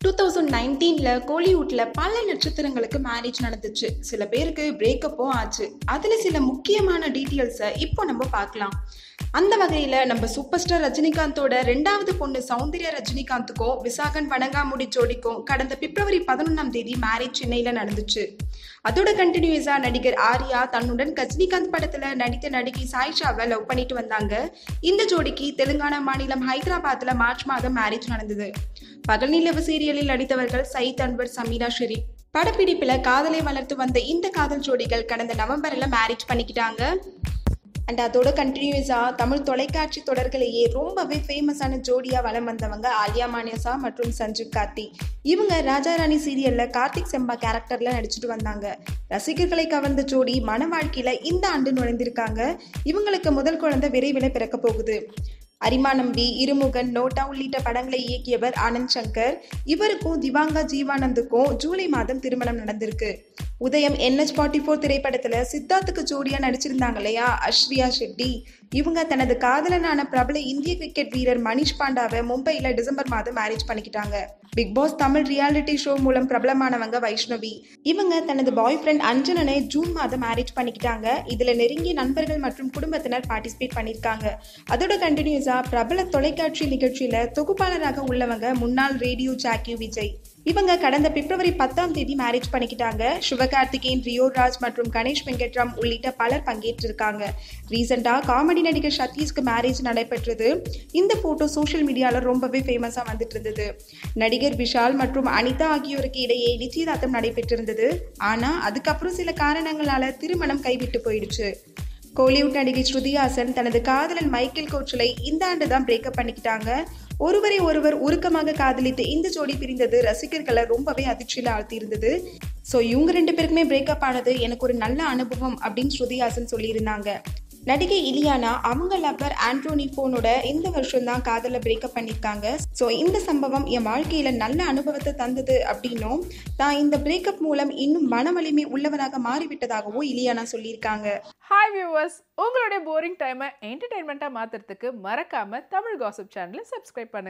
two thousand நைன்டீனில் கோலிவுட்டில் பல நட்சத்திரங்களுக்கு மேரேஜ் நடந்துச்சு சில பேருக்கு பிரேக்கப்பும் ஆச்சு அதில் சில முக்கியமான டீட்டெயில்ஸை இப்போ நம்ம பார்க்கலாம் அந்த வகையில் நம்ம சூப்பர் ஸ்டார் ரஜினிகாந்தோட ரெண்டாவது பொண்ணு சௌந்தர்யா ரஜினிகாந்துக்கும் விசாகன் வணங்காமுடி ஜோடிக்கும் கடந்த பிப்ரவரி பதினொன்றாம் தேதி மேரேஜ் சென்னையில் நடந்துச்சு அதோட கண்டினியூஸா நடிகர் ஆர்யா தன்னுடன் ரஜினிகாந்த் படத்துல நடித்த நடிகை சாயிஷாவை லவ் பண்ணிட்டு வந்தாங்க இந்த ஜோடிக்கு தெலுங்கானா மாநிலம் ஹைதராபாத்ல மார்ச் மாதம் மேரேஜ் நடந்தது பகல் நிலவு சீரியலில் நடித்தவர்கள் சயித் அன்வர் சமீரா ஷெரீப் படப்பிடிப்புல காதலை வளர்த்து வந்த இந்த காதல் ஜோடிகள் கடந்த நவம்பர்ல மேரேஜ் பண்ணிக்கிட்டாங்க அண்ட் அதோட கண்டினியூஸாக தமிழ் தொலைக்காட்சி தொடர்களையே ரொம்பவே ஃபேமஸான ஜோடியாக வலம் வந்தவங்க ஆலியா மானியசா மற்றும் சஞ்சீவ் கார்த்தி இவங்க ராஜா ராணி சீரியலில் கார்த்திக் செம்பா கேரக்டரில் நடிச்சிட்டு வந்தாங்க ரசிகர்களை கவர்ந்த ஜோடி மன வாழ்க்கையில் இந்த ஆண்டு நுழைந்திருக்காங்க இவங்களுக்கு முதல் குழந்தை விரைவில் பிறக்க போகுது அரிமா நம்பி இருமுகன் நோட்டா உள்ளிட்ட படங்களை இயக்கியவர் ஆனந்த் சங்கர் இவருக்கும் திவாங்கா ஜீவானந்துக்கும் ஜூலை மாதம் திருமணம் நடந்திருக்கு உதயம் என்எச் ஃபார்ட்டி ஃபோர் திரைப்படத்துல சித்தார்த்துக்கு ஜோடியா நடிச்சிருந்தாங்க இல்லையா அஸ்ரியா ஷெட்டி இவங்க தனது காதலனான பிரபல இந்திய கிரிக்கெட் வீரர் மணிஷ் பாண்டாவை மும்பையில் டிசம்பர் மாதம் மேரேஜ் பண்ணிக்கிட்டாங்க Bigg Boss Tamil reality show மூலம் பிரபலமானவங்க வைஷ்ணவி இவங்க தனது பாய் ஃப்ரெண்ட் அஞ்சனனை ஜூன் மாதம் மேரேஜ் பண்ணிக்கிட்டாங்க இதுல நெருங்கிய நண்பர்கள் மற்றும் குடும்பத்தினர் பார்ட்டிசிபேட் பண்ணியிருக்காங்க அதோட கண்டினியூஸா பிரபல தொலைக்காட்சி நிகழ்ச்சியில தொகுப்பாளராக உள்ளவங்க முன்னாள் ரேடியோ ஜாக்கி விஜய் இவங்க கடந்த பிப்ரவரி பத்தாம் தேதி மேரேஜ் பண்ணிக்கிட்டாங்க சிவகார்த்திகேயன் ரியோ ராஜ் மற்றும் கணேஷ் வெங்கட்ராம் உள்ளிட்ட பலர் பங்கேற்றிருக்காங்க ரீசெண்டா காமெடி நடிகர் சதீஷ்க்கு மேரேஜ் நடைபெற்றது இந்த போட்டோ சோஷியல் மீடியால ரொம்பவே ஃபேமஸா வந்துட்டு இருந்தது நடிகர் விஷால் மற்றும் அனிதா ஆகியோருக்கு இடையே நிச்சயதார்த்தம் நடைபெற்றிருந்தது ஆனா அதுக்கப்புறம் சில காரணங்களால திருமணம் கைவிட்டு போயிடுச்சு கோலிவுட் நடிகை ஸ்ருதி ஹாசன் தனது காதலன் மைக்கேல் கோச்சலை இந்த ஆண்டு தான் பிரேக்கப் பண்ணிக்கிட்டாங்க ஒருவரை ஒருவர் உருக்கமாக காதலித்த இந்த ஜோடி பிரிந்தது ரசிகர்களை ரொம்பவே அதிர்ச்சியில் ஆழ்த்தியிருந்தது ஸோ இவங்க ரெண்டு பேருக்குமே பிரேக்கப் ஆனது எனக்கு ஒரு நல்ல அனுபவம் அப்படின்னு ஸ்ருதி ஹாசன் சொல்லியிருந்தாங்க நடிகை இலியானா அவங்க லவ்வர் ஆண்ட்ரோனி ஃபோனோட இந்த வருஷம் தான் காதல பிரேக்கப் பண்ணியிருக்காங்க ஸோ இந்த சம்பவம் என் வாழ்க்கையில நல்ல அனுபவத்தை தந்தது அப்படின்னும் தான் இந்த பிரேக்கப் மூலம் இன்னும் மன வலிமை உள்ளவராக மாறிவிட்டதாகவும் இலியானா சொல்லியிருக்காங்க ஹாய் வியூவர்ஸ் உங்களுடைய போரிங் டைமை என்டர்டைன்மெண்ட்டாக மாற்றுறதுக்கு மறக்காமல் தமிழ் காசிப் சேனலை சப்ஸ்கிரைப் பண்ணுங்க